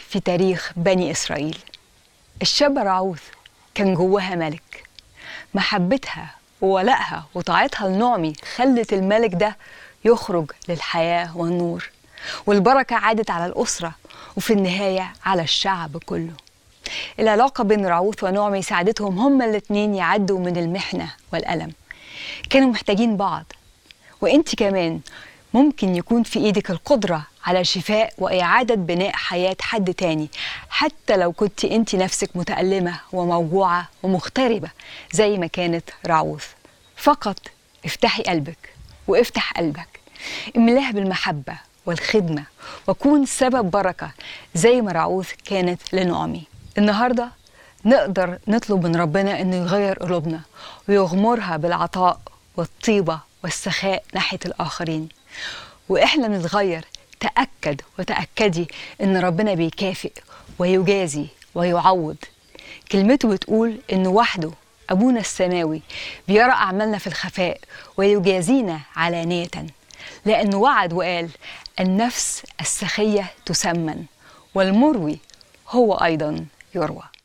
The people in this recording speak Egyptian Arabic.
في تاريخ بني إسرائيل الشابة رعوث كان جواها ملك محبتها وولائها وطاعتها لنعمي خلت الملك ده يخرج للحياة والنور والبركة عادت على الأسرة وفي النهاية على الشعب كله العلاقة بين رعوث ونعمي ساعدتهم هما الاتنين يعدوا من المحنة والألم كانوا محتاجين بعض وانت كمان ممكن يكون في ايدك القدرة على شفاء وإعادة بناء حياة حد تاني حتى لو كنت انت نفسك متألمة وموجوعة ومغتربة زي ما كانت رعوث فقط افتحي قلبك وافتح قلبك املاه بالمحبة والخدمة وكون سبب بركة زي ما رعوث كانت لنعمي النهاردة نقدر نطلب من ربنا انه يغير قلوبنا ويغمرها بالعطاء والطيبة والسخاء ناحية الآخرين وإحنا بنتغير تأكد وتأكدي إن ربنا بيكافئ ويجازي ويعوض كلمته بتقول إن وحده أبونا السماوي بيرى أعمالنا في الخفاء ويجازينا علانية لأنه وعد وقال النفس السخية تسمن والمروي هو أيضا يروى